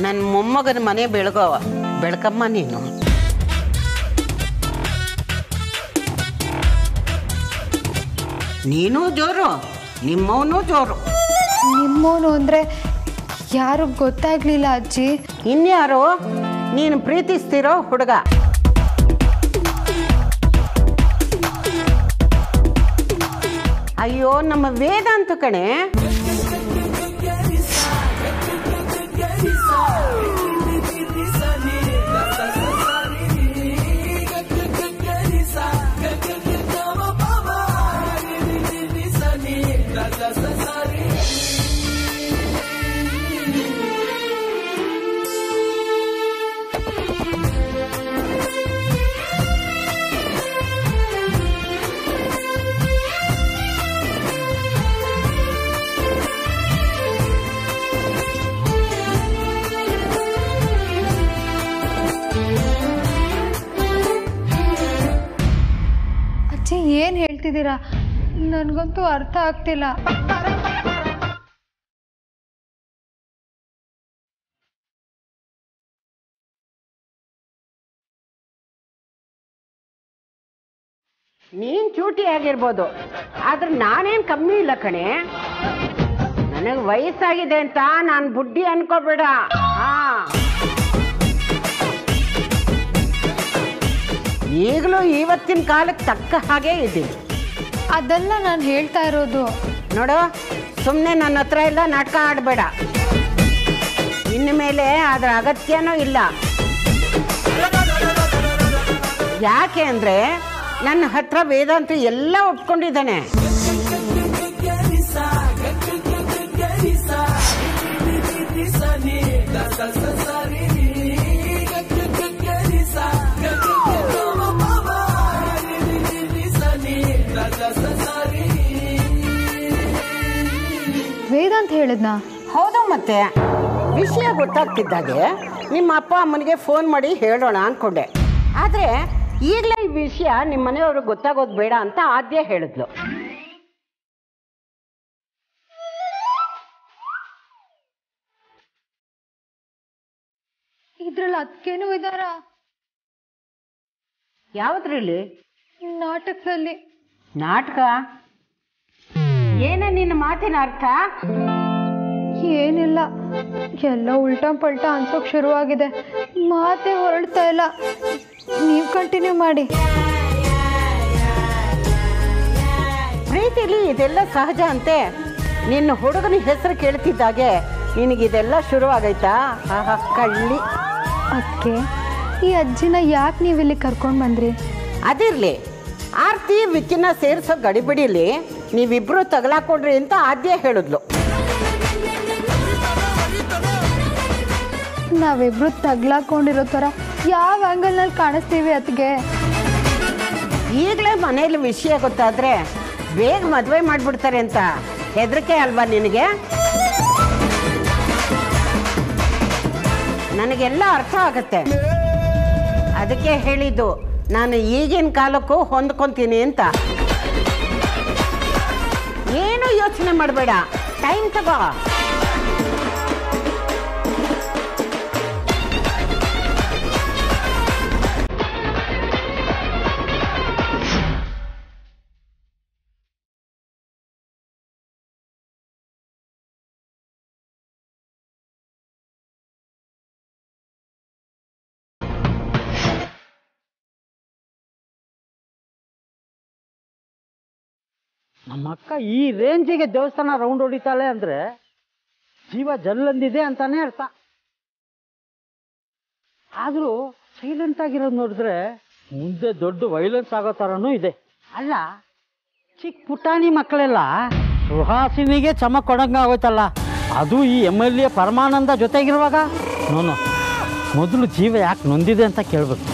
ನನ್ನ ಮೊಮ್ಮಗನ ಮನೆ ಬೆಳಗೋ ಬೆಳಕಮ್ಮ ನೀನು ನೀನು ಜೋರು ನಿಮ್ಮವನು ಜೋರು ನಿಮ್ಮೋನು ಅಂದರೆ ಯಾರು ಗೊತ್ತಾಗ್ಲಿಲ್ಲ ಅಜ್ಜಿ ಇನ್ಯಾರು ನೀನು ಪ್ರೀತಿಸ್ತಿರೋ ಹುಡುಗ ಅಯ್ಯೋ ನಮ್ಮ ವೇದಾಂತ ಕಣೆ ಅಜ್ಜಿ ಏನು ಹೇಳ್ತಿದ್ದೀರಾ ನನಗಂತೂ ಅರ್ಥ ಆಗ್ತಿಲ್ಲ ನೀನ್ ಚೂಟಿ ಆಗಿರ್ಬೋದು ಆದ್ರೆ ನಾನೇನ್ ಕಮ್ಮಿ ಇಲ್ಲ ಕಣೆ ನನಗೆ ವಯಸ್ಸಾಗಿದೆ ಅಂತ ನಾನು ಬುಡ್ಡಿ ಅನ್ಕೋಬೇಡ ಹಾ ಈಗಲೂ ಇವತ್ತಿನ ಕಾಲಕ್ಕೆ ತಕ್ಕ ಹಾಗೆ ಇದ್ದೀನಿ ಅದೆಲ್ಲ ನಾನು ಹೇಳ್ತಾ ಇರೋದು ನೋಡು ಸುಮ್ಮನೆ ನನ್ನ ಹತ್ರ ಎಲ್ಲ ನಾಟಕ ಆಡಬೇಡ ಇನ್ನು ಮೇಲೆ ಅದರ ಅಗತ್ಯನೂ ಇಲ್ಲ ಯಾಕೆ ಅಂದರೆ ನನ್ನ ಹತ್ರ ವೇದಾಂತ ಎಲ್ಲ ಒಪ್ಕೊಂಡಿದ್ದಾನೆ ವೇದಾಂತ ಹೇಳಿದ್ನಾ ಹೌದು ಮತ್ತೆ ವಿಷಯ ಗೊತ್ತಾಗ್ತಿದ್ದಾಗೆ ನಿಮ್ಮ ಅಪ್ಪ ಅಮ್ಮನಿಗೆ ಫೋನ್ ಮಾಡಿ ಹೇಳೋಣ ಅಂದ್ಕೊಂಡೆ ಆದರೆ ಈಗಲೇ ಈ ವಿಷಯ ನಿಮ್ಮ ಮನೆಯವ್ರಿಗೆ ಗೊತ್ತಾಗೋದು ಬೇಡ ಅಂತ ಆದ್ಯ ಹೇಳಿದ್ಲು ಇದ್ರಲ್ಲಿ ಅದಕ್ಕೇನು ಇದಾರ ಯಾವುದ್ರಲ್ಲಿ ನಾಟಕದಲ್ಲಿ ನಾಟಕ ಏನೇ ನಿನ್ನ ಮಾತಿನ ಅರ್ಥ ಏನಿಲ್ಲ ಎಲ್ಲ ಉಲ್ಟಾ ಪಲ್ಟಾ ಅನ್ಸೋಕ್ ಶುರುವಾಗಿದೆ ಮಾತೇ ಹೊರಡ್ತಾ ಇಲ್ಲ ನೀವು ಕಂಟಿನ್ಯೂ ಮಾಡಿ ಪ್ರೀತಿಲಿ ಇದೆಲ್ಲ ಸಹಜ ಅಂತೆ ನಿನ್ನ ಹುಡುಗನ ಹೆಸರು ಕೇಳ್ತಿದ್ದಾಗೆ ನಿನಗಿದೆಲ್ಲ ಶುರುವಾಗೈತಾ ಆಹಾ ಕಳ್ಳಿ ಅದಕ್ಕೆ ಈ ಅಜ್ಜಿನ ಯಾಕೆ ನೀವು ಇಲ್ಲಿ ಕರ್ಕೊಂಡು ಬಂದ್ರಿ ಅದಿರ್ಲಿ ಆರ್ತಿ ವಿಕ್ಕಿನ ಸೇರಿಸೋ ಗಡಿಬಿಡಿಲಿ ನೀವಿಬ್ರು ತಗಲಾಕೊಂಡ್ರಿ ಅಂತ ಆದ್ಯ ಹೇಳಿದ್ಲು ನಾವಿಬ್ರು ತಗ್ಲಾಕೊಂಡಿರೋ ಥರ ಯಾವ ಆ್ಯಂಗಲ್ನಲ್ಲಿ ಕಾಣಿಸ್ತೀವಿ ಅದಕ್ಕೆ ಈಗಲೇ ಮನೇಲಿ ವಿಷಯ ಗೊತ್ತಾದ್ರೆ ಬೇಗ ಮದುವೆ ಮಾಡಿಬಿಡ್ತಾರೆ ಅಂತ ಹೆದರಿಕೆ ಅಲ್ವಾ ನಿನಗೆ ನನಗೆಲ್ಲ ಅರ್ಥ ಆಗತ್ತೆ ಅದಕ್ಕೆ ಹೇಳಿದ್ದು ನಾನು ಈಗಿನ ಕಾಲಕ್ಕೂ ಹೊಂದ್ಕೊಂತೀನಿ ಅಂತ ಏನು ಯೋಚನೆ ಮಾಡಬೇಡ ಟೈಮ್ ತಗೋ ನಮ್ಮ ಅಕ್ಕ ಈ ರೇಂಜಿಗೆ ದೇವಸ್ಥಾನ ರೌಂಡ್ ಹೊಡಿತಾಳೆ ಅಂದ್ರೆ ಜೀವ ಜಲ್ಲಂದಿದೆ ಅಂತಾನೆ ಅರ್ಥ ಆದರೂ ಸೈಲೆಂಟ್ ಆಗಿರೋದು ನೋಡಿದ್ರೆ ಮುಂದೆ ದೊಡ್ಡ ವೈಲೆನ್ಸ್ ಆಗೋ ಥರನೂ ಇದೆ ಅಲ್ಲ ಚಿಕ್ಕ ಪುಟಾಣಿ ಮಕ್ಕಳೆಲ್ಲ ಸುಹಾಸಿನಿಗೆ ಚಮಕ್ ಕೊಡಂಗ ಆಗೋಯ್ತಲ್ಲ ಅದು ಈ ಎಮ್ ಎಲ್ ಎ ಪರಮಾನಂದ ಜೊತೆಗಿರುವಾಗ ನೋನು ಮೊದಲು ಜೀವ ಯಾಕೆ ನೊಂದಿದೆ ಅಂತ ಕೇಳ್ಬೇಕು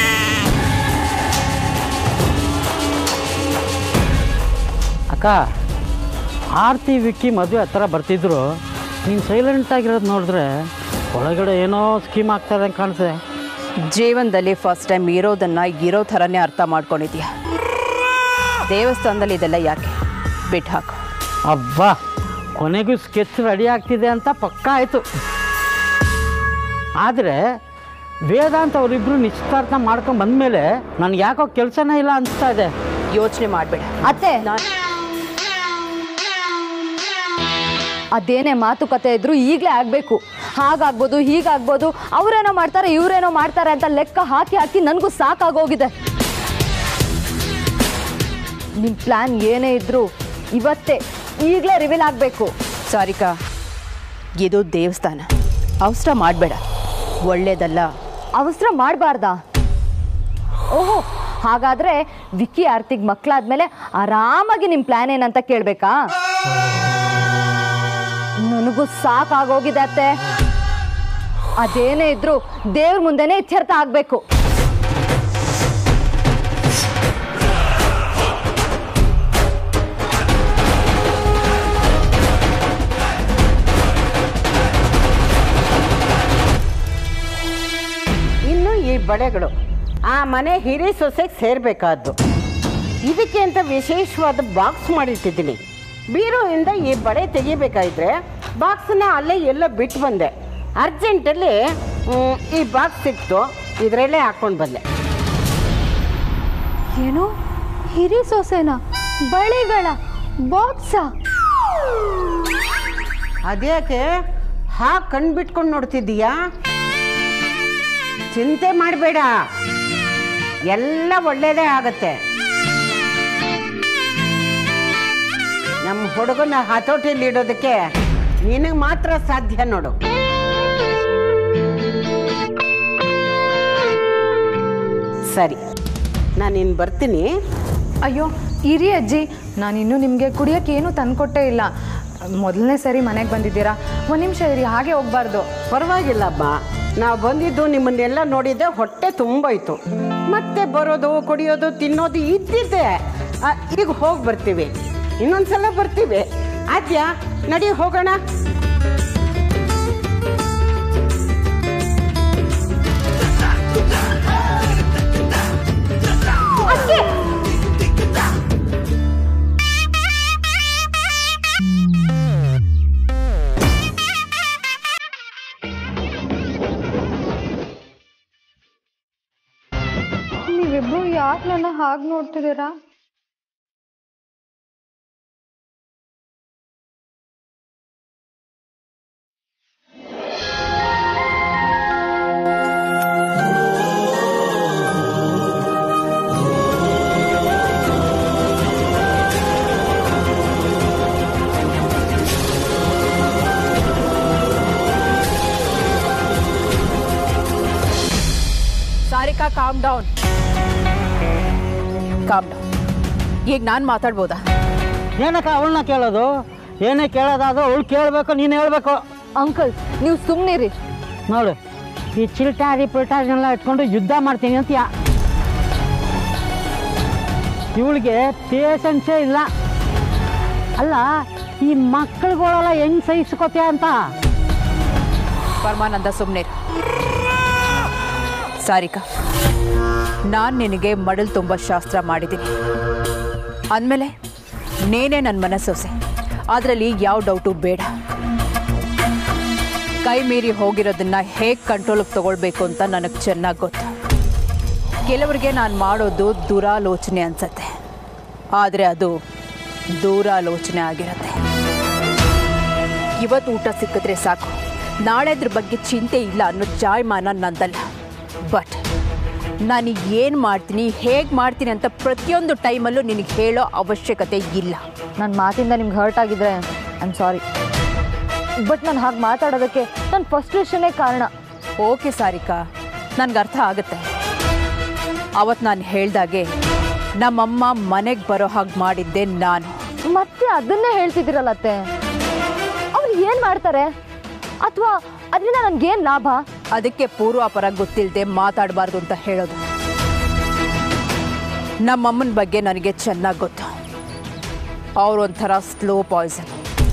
ಅಕ್ಕ ಆರ್ತಿ ವಿಕ್ಕಿ ಮದುವೆ ಹತ್ರ ಬರ್ತಿದ್ರು ನೀನು ಸೈಲೆಂಟ್ ಆಗಿರೋದು ನೋಡಿದ್ರೆ ಒಳಗಡೆ ಏನೋ ಸ್ಕೀಮ್ ಆಗ್ತಾರೆ ಅಂತ ಕಾಣ್ತದೆ ಜೀವನದಲ್ಲಿ ಫಸ್ಟ್ ಟೈಮ್ ಇರೋದನ್ನ ಇರೋ ಥರನೇ ಅರ್ಥ ಮಾಡ್ಕೊಂಡಿದ್ಯಾ ದೇವಸ್ಥಾನದಲ್ಲಿ ಇದೆಲ್ಲ ಯಾಕೆ ಬಿಟ್ಟು ಹಾಕು ಅಬ್ಬಾ ಕೊನೆಗೂ ಸ್ಕೆಚ್ ರೆಡಿ ಆಗ್ತಿದೆ ಅಂತ ಪಕ್ಕಾ ಆಯಿತು ಆದರೆ ವೇದಾಂತ್ ಅವರಿಬ್ಬರು ನಿಶ್ಚಿತಾರ್ಥ ಮಾಡ್ಕೊಂಡು ಬಂದಮೇಲೆ ನನಗೆ ಯಾಕೋ ಕೆಲಸನೇ ಇಲ್ಲ ಅನಿಸ್ತಾ ಇದೆ ಯೋಚನೆ ಮಾಡಬೇಡ ಅತ್ತೆ ಅದೇನೇ ಮಾತುಕತೆ ಇದ್ರು ಈಗಲೇ ಆಗಬೇಕು ಹಾಗಾಗ್ಬೋದು ಹೀಗಾಗ್ಬೋದು ಅವರೇನೋ ಮಾಡ್ತಾರೆ ಇವರೇನೋ ಮಾಡ್ತಾರೆ ಅಂತ ಲೆಕ್ಕ ಹಾಕಿ ಹಾಕಿ ನನಗೂ ಸಾಕಾಗೋಗಿದೆ ನಿಮ್ಮ ಪ್ಲ್ಯಾನ್ ಏನೇ ಇದ್ರು ಇವತ್ತೇ ಈಗಲೇ ರಿವೀಲ್ ಆಗಬೇಕು ಸಾರಿಕಾ ಇದು ದೇವಸ್ಥಾನ ಅವಸರ ಮಾಡಬೇಡ ಒಳ್ಳೇದಲ್ಲ ಅವಸರ ಮಾಡಬಾರ್ದಾ ಓಹೋ ಹಾಗಾದ್ರೆ ವಿಕ್ಕಿ ಆರ್ತಿಗ್ ಮಕ್ಕಳಾದ್ಮೇಲೆ ಆರಾಮಾಗಿ ನಿಮ್ಮ ಪ್ಲಾನ್ ಏನಂತ ಕೇಳಬೇಕಾ ನನಗೂ ಸಾಕಾಗೋಗಿದೆ ಅತ್ತೆ ಅದೇನೇ ಇದ್ರು ದೇವ್ರ ಮುಂದೆನೇ ಇತ್ಯರ್ಥ ಆಗಬೇಕು ಇನ್ನು ಈ ಬಳೆಗಳು ಆ ಮನೆ ಹಿರಿ ಸೊಸೆಗೆ ಸೇರಬೇಕಾದ್ದು ಇದಕ್ಕೆ ಅಂತ ವಿಶೇಷವಾದ ಬಾಕ್ಸ್ ಮಾಡಿಟ್ಟಿದ್ದೀನಿ ಬೀರುವಿಂದ ಈ ಬಳೆ ತೆಗಿಬೇಕಾದ್ರೆ ಬಾಕ್ಸನ್ನ ಅಲ್ಲೇ ಎಲ್ಲೋ ಬಿಟ್ಟು ಬಂದೆ ಅರ್ಜೆಂಟಲ್ಲಿ ಮ್, ಈ ಬಾಕ್ಸ್ ಸಿಕ್ತು ಇದರಲ್ಲೇ ಹಾಕ್ಕೊಂಡು ಬಂದೆ ಏನು ಹಿರಿ ಸೊಸೆನ ಬಳೆಗಳ ಬಾಕ್ಸಾ ಅದ್ಯಾಕೆ ಹಾ ಕಣ್ ಬಿಟ್ಕೊಂಡು ನೋಡ್ತಿದ್ದೀಯಾ ಚಿಂತೆ ಮಾಡಬೇಡ ಎಲ್ಲ ಒಳ್ಳೇದೇ ಆಗತ್ತೆ ನಮ್ಮ ಹುಡುಗನ ಹತೋಟಿಯಲ್ಲಿ ಇಡೋದಕ್ಕೆ ನಿನಗೆ ಮಾತ್ರ ಸಾಧ್ಯ ನೋಡು ಸರಿ ನಾನು ಇನ್ನು ಬರ್ತೀನಿ ಅಯ್ಯೋ ಇರಿ ಅಜ್ಜಿ ನಾನಿನ್ನೂ ನಿಮಗೆ ಕುಡಿಯೋಕೆ ಏನೂ ತಂದ್ಕೊಟ್ಟೇ ಇಲ್ಲ ಮೊದಲನೇ ಸರಿ ಮನೆಗೆ ಬಂದಿದ್ದೀರಾ ಒಂದು ನಿಮಿಷ ಇರಿ ಹಾಗೆ ಹೋಗ್ಬಾರ್ದು ಪರವಾಗಿಲ್ಲಮ್ಮ ನಾವು ಬಂದಿದ್ದು ನಿಮ್ಮನ್ನೆಲ್ಲ ನೋಡಿದ್ದೆ ಹೊಟ್ಟೆ ತುಂಬೋಯ್ತು ಮತ್ತೆ ಬರೋದು ಕುಡಿಯೋದು ತಿನ್ನೋದು ಇದ್ದಿದ್ದೆ ಆ, ಈಗ ಹೋಗಿ ಬರ್ತೀವಿ ಇನ್ನೊಂದ್ಸಲ ಬರ್ತೀವಿ ಆದ್ಯಾ ನಡಿ ಹೋಗೋಣ ನೀವಿಬ್ರು ಯಾಕೆ ನನ್ನ ಹಾಗೆ ನೋಡ್ತಿದ್ದೀರಾ Sarika calm down calm down ಈಗ ನಾನು ಮಾತಾಡ್ಬೋದಾ ಏನಕ್ಕ ಅವಳನ್ನ ಕೇಳೋದು ಏನೇ ಕೇಳೋದಾದ್ರೂ ಅವಳು ಕೇಳಬೇಕು ನೀನು ಹೇಳಬೇಕು ಅಂಕಲ್ ನೀವು ಸುಮ್ಮನಿರಿ ನೋಡು ಈ ಚಿಲ್ಟಾರಿ ಪಿಲ್ಟಾರಿನೆಲ್ಲ ಇಟ್ಕೊಂಡು ಯುದ್ಧ ಮಾಡ್ತೀನಿ ಅಂತೀಯ ಇವಳಿಗೆ ಪೇಷನ್ಸೇ ಇಲ್ಲ ಅಲ್ಲ ಈ ಮಕ್ಕಳುಗಳೆಲ್ಲ ಹೆಂಗ್ ಸಹಿಸ್ಕೋತೀಯ ಅಂತ ಪರಮಾನಂದ ಸುಮ್ಮನೆ ಸಾರಿಕಾ ನಾನು ನಿನಗೆ ಮಡಲ್ ತುಂಬ ಶಾಸ್ತ್ರ ಮಾಡಿದ್ದೀನಿ ಅಂದಮೇಲೆ ನೇನೇ ನನ್ನ ಮನಸ್ಸೊಸೆ ಅದರಲ್ಲಿ ಯಾವ ಡೌಟು ಬೇಡ ಕೈ ಮೀರಿ ಹೋಗಿರೋದನ್ನ ಹೇಗೆ ಕಂಟ್ರೋಲಿಗೆ ತಗೊಳ್ಬೇಕು ಅಂತ ನನಗೆ ಚೆನ್ನಾಗಿ ಗೊತ್ತು ಕೆಲವರಿಗೆ ನಾನು ಮಾಡೋದು ದುರಾಲೋಚನೆ ಅನ್ಸತ್ತೆ ಆದರೆ ಅದು ದೂರಾಲೋಚನೆ ಆಗಿರುತ್ತೆ ಇವತ್ತು ಊಟ ಸಿಕ್ಕಿದ್ರೆ ಸಾಕು ನಾಳೆದ್ರ ಬಗ್ಗೆ ಚಿಂತೆ ಇಲ್ಲ ಅನ್ನೋ ಜಾಯಮಾನ ನಂದಲ್ಲ ಬಟ್ ನಾನು ಏನು ಮಾಡ್ತೀನಿ ಹೇಗೆ ಮಾಡ್ತೀನಿ ಅಂತ ಪ್ರತಿಯೊಂದು ಟೈಮಲ್ಲೂ ನಿನಗೆ ಹೇಳೋ ಅವಶ್ಯಕತೆ ಇಲ್ಲ ನನ್ನ ಮಾತಿಂದ ನಿಮ್ಗೆ ಹರ್ಟ್ ಆಗಿದ್ರೆ ಐ ಆಮ್ ಸಾರಿ ಬಟ್ ನಾನು ಹಾಗೆ ಮಾತಾಡೋದಕ್ಕೆ ನನ್ನ ಫಸ್ಟ್ರೇಷನ್ನೇ ಕಾರಣ ಓಕೆ ಸಾರಿಕಾ ನನಗೆ ಅರ್ಥ ಆಗುತ್ತೆ ಅವತ್ತು ನಾನು ಹೇಳ್ದಾಗೆ ನಮ್ಮಮ್ಮ ಮನೆಗೆ ಬರೋ ಹಾಗೆ ಮಾಡಿದ್ದೆ ನಾನು ಮತ್ತೆ ಅದನ್ನೇ ಹೇಳ್ತಿದ್ದೀರಲ್ಲ ಅತ್ತೆ ಅವ್ರು ಏನು ಮಾಡ್ತಾರೆ ಅಥವಾ ಅದರಿಂದ ನನಗೇನು ಲಾಭ ಅದಕ್ಕೆ ಪೂರ್ವಾಪರ ಗೊತ್ತಿಲ್ಲದೆ ಮಾತಾಡಬಾರ್ದು ಅಂತ ಹೇಳೋದು ನಮ್ಮಮ್ಮನ ಬಗ್ಗೆ ನನಗೆ ಚೆನ್ನಾಗಿ ಗೊತ್ತು ಅವರೊಂಥರ ಸ್ಲೋ ಪಾಯ್ಸನ್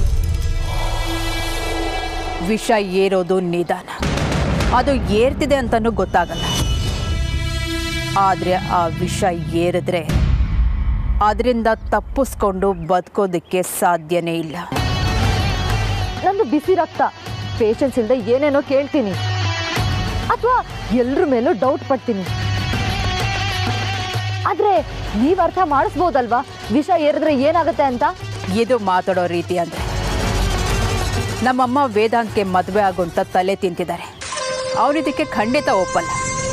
ವಿಷ ಏರೋದು ನಿಧಾನ ಅದು ಏರ್ತಿದೆ ಅಂತಲೂ ಗೊತ್ತಾಗಲ್ಲ ಆದರೆ ಆ ವಿಷ ಏರಿದ್ರೆ ಅದರಿಂದ ತಪ್ಪಿಸ್ಕೊಂಡು ಬದುಕೋದಕ್ಕೆ ಸಾಧ್ಯನೇ ಇಲ್ಲ ನಂದು ಬಿಸಿ ರಕ್ತ ಪೇಷನ್ಸ್ ಇಲ್ಲದೆ ಏನೇನೋ ಕೇಳ್ತೀನಿ ಅಥವಾ ಎಲ್ರ ಮೇಲೂ ಡೌಟ್ ಪಡ್ತೀನಿ ಆದ್ರೆ ನೀವ್ ಅರ್ಥ ಮಾಡಿಸ್ಬೋದಲ್ವಾ ವಿಷ ಏರಿದ್ರೆ ಏನಾಗುತ್ತೆ ಅಂತ ಇದು ಮಾತಾಡೋ ರೀತಿ ಅಂದ್ರೆ ನಮ್ಮಮ್ಮ ವೇದಾಂತ್ಗೆ ಮದುವೆ ಆಗುಂತ ತಲೆ ತಿಂತಿದ್ದಾರೆ ಅವನಿದಕ್ಕೆ ಖಂಡಿತ ಒಪ್ಪಲ್ಲ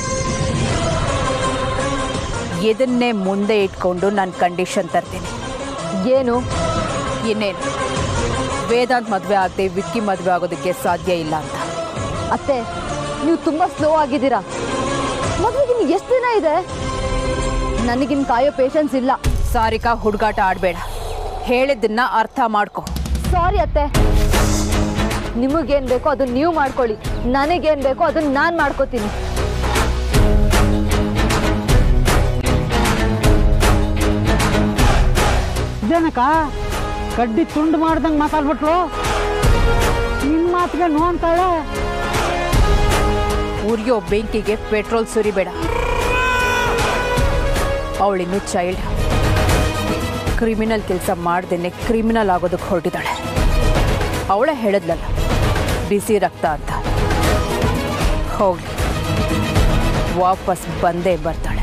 ಇದನ್ನೇ ಮುಂದೆ ಇಟ್ಕೊಂಡು ನಾನು ಕಂಡೀಷನ್ ತರ್ತೀನಿ ಏನು ಇನ್ನೇನು ವೇದಾಂತ್ ಮದುವೆ ಆಗದೆ ವಿಕ್ಕಿ ಮದುವೆ ಆಗೋದಕ್ಕೆ ಸಾಧ್ಯ ಇಲ್ಲ ಅಂತ ಅತ್ತೆ ನೀವು ತುಂಬಾ ಸ್ಲೋ ಆಗಿದ್ದೀರಾ ಮದುವೆಗಿನ್ ಎಷ್ಟು ದಿನ ಇದೆ ನನಗಿನ್ ಕಾಯೋ ಪೇಷನ್ಸ್ ಇಲ್ಲ ಸಾರಿಕಾ ಹುಡುಗಾಟ ಆಡಬೇಡ ಹೇಳಿದ್ದನ್ನ ಅರ್ಥ ಮಾಡ್ಕೊ ಸಾರಿ ಅತ್ತೆ ನಿಮಗೇನ್ ಬೇಕೋ ಅದನ್ನ ನೀವು ಮಾಡ್ಕೊಳ್ಳಿ ನನಗೇನ್ ಬೇಕೋ ಅದನ್ನ ನಾನು ಮಾಡ್ಕೋತೀನಿ ಇದೇನಕ್ಕ ಕಡ್ಡಿ ತುಂಡು ಮಾಡ್ದಂಗೆ ಮಾತಾಡ್ಬಿಟ್ಲು ನಿನ್ನ ಮಾತಿಗೆ ನೋ ಅಂತಾಳೆ ಉರಿಯೋ ಬೆಂಕಿಗೆ ಪೆಟ್ರೋಲ್ ಸುರಿಬೇಡ ಅವಳಿನ್ನು ಚೈಲ್ಡ್ ಕ್ರಿಮಿನಲ್ ಕೆಲಸ ಮಾಡ್ದೇನೆ ಕ್ರಿಮಿನಲ್ ಆಗೋದಕ್ಕೆ ಹೊರಟಿದ್ದಾಳೆ ಅವಳೇ ಹೇಳಿದ್ಲಲ್ಲ ಬಿಸಿ ರಕ್ತ ಅಂತ ಹೋಗ್ಲಿ ವಾಪಸ್ ಬಂದೇ ಬರ್ತಾಳೆ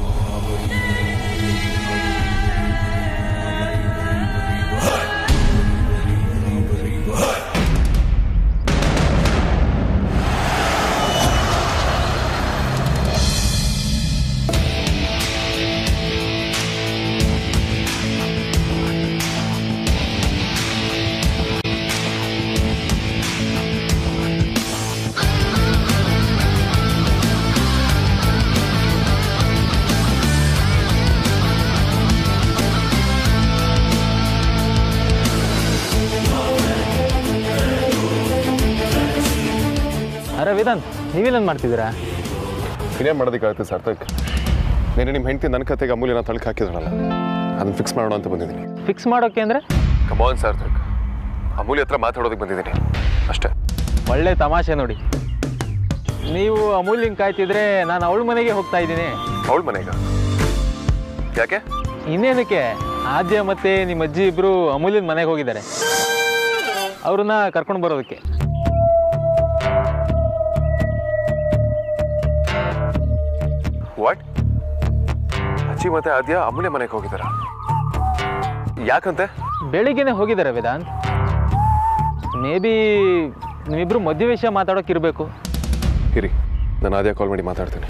ಅರೆ ವೇದಾಂತ್ ನೀವೇನು ಮಾಡ್ತಿದ್ದೀರಾ ಇನ್ನೇನು ಮಾಡೋದಕ್ಕಾಗುತ್ತೆ ಸಾರ್ಥಕ್ ನೀನು ನಿಮ್ಮ ಹೆಂಡತಿ ನನ್ನ ಕತೆಗೆ ಅಮೂಲ್ಯನ ತಳಕ್ಕೆ ಹಾಕಿದ್ರಲ್ಲ ಅದನ್ನ ಫಿಕ್ಸ್ ಮಾಡೋಣ ಅಂತ ಬಂದಿದ್ದೀನಿ ಫಿಕ್ಸ್ ಮಾಡೋಕೆ ಅಂದರೆ ಕಮಾನ್ ಸಾರ್ಥಕ್ ಅಮೂಲ್ಯ ಹತ್ರ ಮಾತಾಡೋದಕ್ಕೆ ಬಂದಿದ್ದೀನಿ ಅಷ್ಟೇ ಒಳ್ಳೆ ತಮಾಷೆ ನೋಡಿ ನೀವು ಅಮೂಲ್ಯಂಗೆ ಕಾಯ್ತಿದ್ರೆ ನಾನು ಅವಳ ಮನೆಗೆ ಹೋಗ್ತಾ ಇದ್ದೀನಿ ಅವಳ ಮನೆಗ ಯಾಕೆ ಇನ್ನೇನಕ್ಕೆ ಆದ್ಯ ಮತ್ತೆ ನಿಮ್ಮ ಅಜ್ಜಿ ಇಬ್ರು ಅಮೂಲ್ಯನ ಮನೆಗೆ ಹೋಗಿದ್ದಾರೆ ಅವ್ರನ್ನ ಕರ್ಕೊಂಡು ಬರೋದಕ್ಕೆ ವಾಟ್ ಅಜ್ಜಿ ಮತ್ತೆ ಆದ್ಯ ಅಮೂಲ್ಯ ಮನೆಗೆ ಹೋಗಿದ್ದಾರ ಯಾಕಂತೆ ಬೆಳಿಗ್ಗೆನೆ ಹೋಗಿದ್ದಾರೆ ವೇದಾಂತ್ ಮೇ ಬಿ ನೀವಿಬ್ರು ಮದುವೆ ವಿಷಯ ಮಾತಾಡೋಕ್ಕಿರಬೇಕು ಇರಿ ನಾನು ಆದ್ಯ ಕಾಲ್ ಮಾಡಿ ಮಾತಾಡ್ತೀನಿ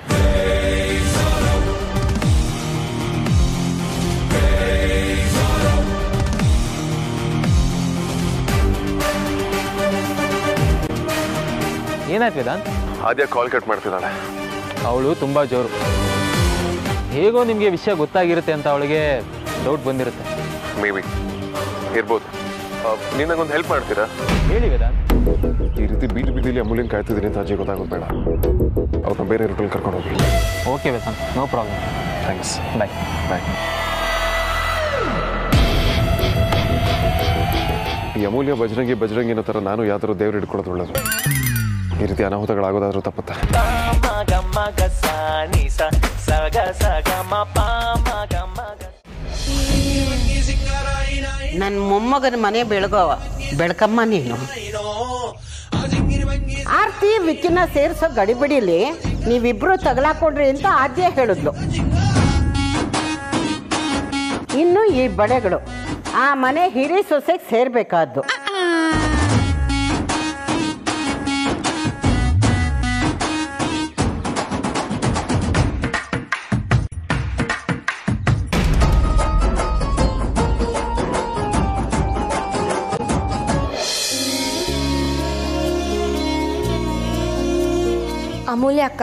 ಏನಾಯ್ತು ವೇದಾಂತ್ ಆದ್ಯ ಕಾಲ್ ಕಟ್ ಮಾಡ್ತಿದ್ದಾಳೆ ಅವಳು ತುಂಬ ಜೋರು ಹೇಗೋ ನಿಮಗೆ ವಿಷಯ ಗೊತ್ತಾಗಿರುತ್ತೆ ಅಂತ ಅವಳಿಗೆ ಡೌಟ್ ಬಂದಿರುತ್ತೆ ಮೇ ಬಿ ಇರ್ಬೋದು ನೀನು ನಂಗೊಂದು ಹೆಲ್ಪ್ ಮಾಡ್ತೀರಾ ಹೇಳಿ ವೇದಾಂತ್ ಈ ರೀತಿ ಬೀದಿ ಬೀದಿಲಿ ಅಮೂಲ್ಯನ ಕಾಯ್ತಿದ್ದೀನಿ ಅಂತ ಅಜ್ಜಿ ಗೊತ್ತಾಗೋದು ಬೇಡ ಅವ್ರನ್ನ ಬೇರೆ ರೂಟಲ್ಲಿ ಕರ್ಕೊಂಡು ಹೋಗಿ okay Vedant no problem thanks bye bye ಈ ಅಮೂಲ್ಯ ಬಜರಂಗಿ ಬಜರಂಗಿ ಅನ್ನೋ ಥರ ನಾನು ಯಾವ್ದಾದ್ರು ದೇವ್ರು ಹಿಡ್ಕೊಳ್ಳೋದು ಒಳ್ಳೇದು ಈ ರೀತಿ ಅನಾಹುತಗಳಾಗೋದಾದ್ರೂ ತಪ್ಪುತ್ತೆ ನನ್ನ ಮೊಮ್ಮಗನ ಮನೆ ಬೆಳಗವ ಬೆಳಕಮ್ಮ ನೀನು ಆರ್ತಿ ವಿಕ್ಕಿನ ಸೇರ್ಸೋ ಗಡಿಬಿಡಿಲಿ ನೀವಿಬ್ರು ತಗಲಾಕೊಂಡ್ರಿ ಅಂತ ಆದ್ಯ ಹೇಳಿದ್ಲು ಇನ್ನು ಈ ಬಳೆಗಳು ಆ ಮನೆ ಹಿರಿ ಸೊಸೆಗೆ ಸೇರ್ಬೇಕಾದ್ದು ಅಮೂಲ್ಯ ಅಕ್ಕ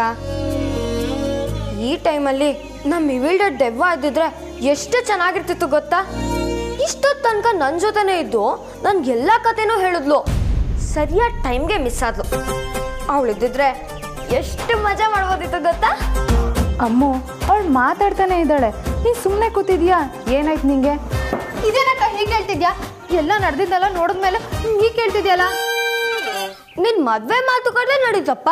ಈ ಟೈಮಲ್ಲಿ ನಮ್ಮ ಇವಿಲ್ಡ ದೆವ್ವ ಇದ್ದಿದ್ರೆ ಎಷ್ಟು ಚೆನ್ನಾಗಿರ್ತಿತ್ತು ಗೊತ್ತಾ ಇಷ್ಟೊತ್ತು ತನಕ ನನ್ನ ಜೊತೆನೇ ಇದ್ದು ನನ್ಗೆ ಎಲ್ಲ ಕತೆನೂ ಹೇಳಿದ್ಲು ಸರಿಯಾದ ಟೈಮ್ಗೆ ಮಿಸ್ ಆದ್ಲು ಅವಳಿದ್ದಿದ್ರೆ ಎಷ್ಟು ಮಜಾ ಮಾಡ್ಬೋದಿತ್ತು ಗೊತ್ತಾ ಅಮ್ಮು ಅವಳು ಮಾತಾಡ್ತಾನೆ ಇದ್ದಾಳೆ ನೀನ್ ಸುಮ್ಮನೆ ಕೂತಿದ್ಯಾ ಏನಾಯ್ತು ನಿಂಗೆ ಇದೇನಕ್ಕ ಹೀಗೆ ಹೇಳ್ತಿದ್ಯಾ ಎಲ್ಲ ನಡೆದಿದ್ದೆಲ್ಲ ನೋಡಿದ್ಮೇಲೆ ಹೀಗೆ ಕೇಳ್ತಿದ್ಯಲ್ಲ ನಿನ್ ಮದ್ವೆ ಮಾತುಕತೆ ನಡೀತಪ್ಪ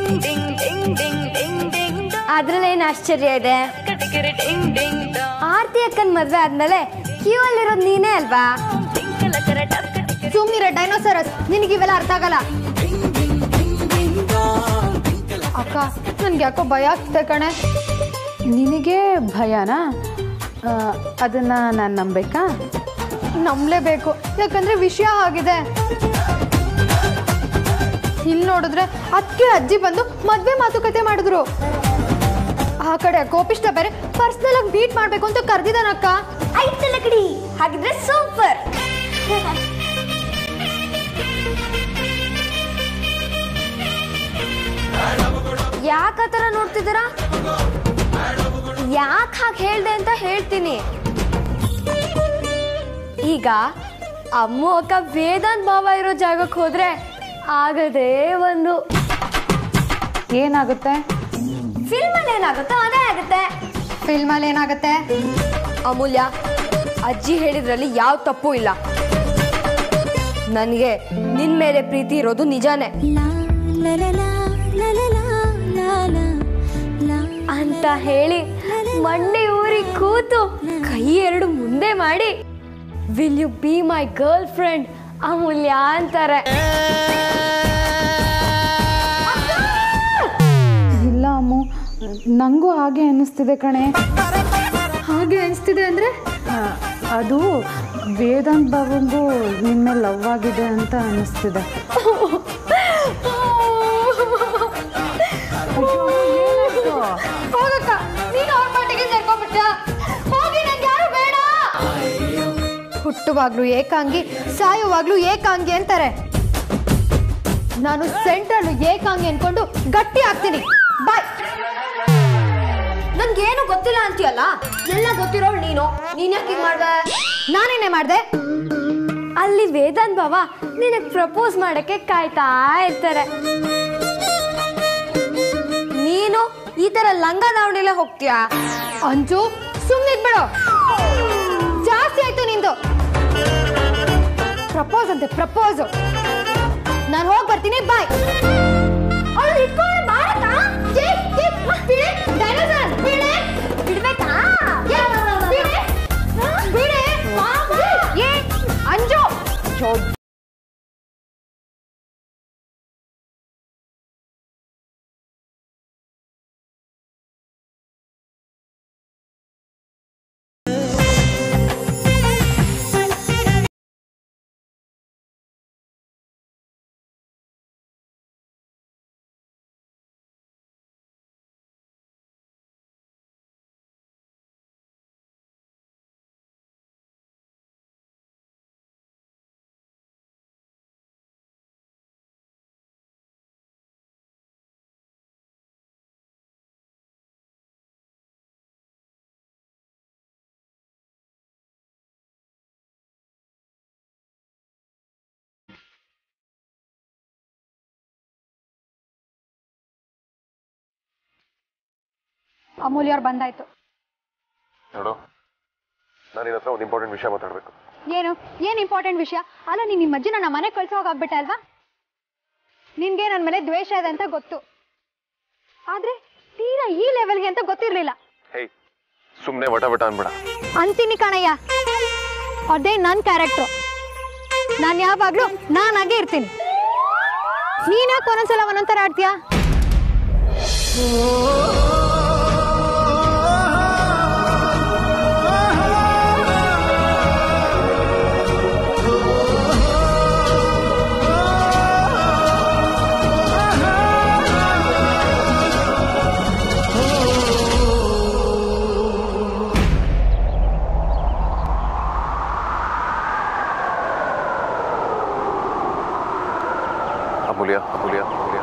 ಅದ್ರಲ್ಲಿ ಏನ್ ಆಶ್ಚರ್ಯ ಇದೆ ಆರ್ತಿ ಅಕ್ಕನ್ ಮದ್ವೆ ಆದ್ಮೇಲೆ ಕ್ಯೂ ಅಲ್ಲಿರೋದು ನೀನೇ ಅಲ್ವಾ ಸುಮ್ನಿರ ಡೈನೋಸರಸ್ ನಿನಗೆ ಇವೆಲ್ಲ ಅರ್ಥ ಆಗಲ್ಲ ಅಕ್ಕ ನನ್ಗೆ ಯಾಕೋ ಭಯ ಆಗ್ತಿದೆ ಕಣೆ ನಿನಗೆ ಭಯನಾ ಆ, ಅದನ್ನ ನಾನು ನಂಬೇಕಾ ನಂಬಲೇಬೇಕು ಯಾಕಂದ್ರೆ ವಿಷಯ ಆಗಿದೆ ಇಲ್ಲಿ ನೋಡಿದ್ರೆ ಅದಕ್ಕೆ ಅಜ್ಜಿ ಬಂದು ಮದ್ವೆ ಮಾತುಕತೆ ಮಾಡಿದ್ರು ಆ ಕಡೆ ಕೋಪಿಷ್ಟ ಬೇರೆ ಪರ್ಸನಲ್ ಆಗಿ ಮೀಟ್ ಮಾಡ್ಬೇಕು ಅಂತ ಕರೆದಿದ್ದಾನಕ್ಕ ಆಯ್ತಲ್ಲ ಕಡಿ ಹಾಗಿದ್ರೆ ಸೂಪರ್ ಯಾಕೆ ಆ ಥರ ನೋಡ್ತಿದ್ದೀರಾ ಯಾಕೆ ಹಾಗೆ ಹೇಳ್ದೆ ಅಂತ ಹೇಳ್ತೀನಿ ಈಗ ಅಮ್ಮು ಅಕ್ಕ ವೇದಾಂತ್ ಭಾವ ಇರೋ ಜಾಗಕ್ಕೆ ಹೋದ್ರೆ ಆಗದೇ ಒಂದು ಏನಾಗುತ್ತೆ ಫಿಲ್ಮಲ್ಲಿ ಏನಾಗುತ್ತೋ ಅದೇ ಆಗುತ್ತೆ ಫಿಲ್ಮಲ್ಲಿ ಏನಾಗುತ್ತೆ ಅಮೂಲ್ಯ ಅಜ್ಜಿ ಹೇಳಿದ್ರಲ್ಲಿ ಯಾವ ತಪ್ಪು ಇಲ್ಲ ನನಗೆ ನಿನ್ ಮೇಲೆ ಪ್ರೀತಿ ಇರೋದು ನಿಜಾನೇ ಅಂತ ಹೇಳಿ ಮಂಡಿ ಊರಿ ಕೂತು ಕೈ ಎರಡು ಮುಂದೆ ಮಾಡಿ will you be my girlfriend Amulya ಅಂತಾರೆ ಇಲ್ಲ ಅಮ್ಮು ನನಗೂ ಹಾಗೆ ಅನ್ನಿಸ್ತಿದೆ ಕಣೆ ಹಾಗೆ ಅನಿಸ್ತಿದೆ ಅಂದ್ರೆ ಆ, ಅದು ವೇದಾಂತ್ ಬಾಬಂಗೂ ನಿನ್ನ ಮೇಲೆ ಲವ್ ಆಗಿದೆ ಅಂತ ಅನ್ನಿಸ್ತಿದೆ ಹೋಗಕ್ಕ ನೀನು ಅವ್ರ ಪಾಟಿಗೆ ಸೇರ್ಕೊಂಡ್ಬಿಟ್ಟ ಹೋಗಿ ನಂಗೆ ಯಾರು ಬೇಡ ಹುಟ್ಟುವಾಗ್ಲೂ ಏಕಾಂಗಿ ಸಾಯುವಾಗ್ಲೂ ಏಕಾಂಗಿ ಅಂತಾರೆ ನಾನು ಸೆಂಟ್ರಲ್ ಏಕಾಂಗಿ ಅನ್ಕೊಂಡು ಗಟ್ಟಿ ಆಗ್ತೀನಿ ಬಾಯ್ ನನ್ಗೇನು ಗೊತ್ತಿಲ್ಲ ಅಂತೀಯಲ್ಲ ಎಲ್ಲ ಗೊತ್ತಿರೋಳು ನೀನು ನೀನ್ ಯಾಕೆ ಹಿಂಗ್ ಮಾಡ್ದೆ ನಾನೇನೆ ಮಾಡ್ದೆ ಅಲ್ಲಿ ವೇದಾಂತ್ ಬಾವ ನಿನಗೆ ಪ್ರಪೋಸ್ ಮಾಡಕ್ಕೆ ಕಾಯ್ತಾ ಇರ್ತಾರೆ ನೀನು ಈ ತರ ಲಂಗ ದಾವಣಿಲೆ ಹೋಗ್ತೀಯಾ ಅಂಜು ಸುಮ್ಮನೆ ಬಿಡು ಜಾಸ್ತಿ ಆಯ್ತು ನಿಂದು ಪ್ರಪೋಸ್ ಅಂತೆ ಪ್ರಪೋಸ್ ನಾನು ಹೋಗಿ ಬರ್ತೀನಿ ಬಾಯ್ ಅವಳು ಇಟ್ಕೊಂಡು ಬಾರಕ್ಕ ಬಿಡ್ಬೇಕಾ ಬಿಡೆ ಬಿಡೆ ಏ ಅಂಜು ಅಮೂಲ್ಯ ಅವ್ರು ಬಂದಾಯ್ತು ನೋಡು ನಾನು ನಿನ್ನ ಹತ್ರ ಒಂದು ಇಂಪಾರ್ಟೆಂಟ್ ವಿಷಯ ಮಾತಾಡಬೇಕು ಏನು ಏನು ಇಂಪಾರ್ಟೆಂಟ್ ವಿಷಯ ಅಲ್ಲ ನೀನು ನಿಮ್ಮ ಅಜ್ಜಿನ ನಮ್ಮ ಮನೆ ಕಳ್ಸೋ ಹೋಗಾಗ್ಬಿಟ್ಟೆ ಅಲ್ವಾ ನಿನ್ಗೆ ನನ್ನ ಮೇಲೆ ದ್ವೇಷ ಇದೆ ಅಂತ ಗೊತ್ತು ಆದ್ರೆ ತೀರಾ ಈ ಲೆವೆಲ್ಗೆ ಅಂತ ಗೊತ್ತಿರಲಿಲ್ಲ ಹೇಯ್ ಸುಮ್ಮನೆ ವಟ ವಟ ಅನ್ಬೇಡ ಅಂತೀನಿ ಕಣಯ್ಯ ಅದೇ ನನ್ನ ಕ್ಯಾರೆಕ್ಟ್ರು ನಾನು ಯಾವಾಗಲೂ ನಾನಾಗೆ ಇರ್ತೀನಿ ನೀನ್ಯಾಕೆ ಒಂದೊಂದ್ಸಲ ಒಂದೊಂಥರ ಆಡ್ತೀಯಾ ಅಮೂಲ್ಯ ಅಮೂಲ್ಯ ಅಮೂಲ್ಯ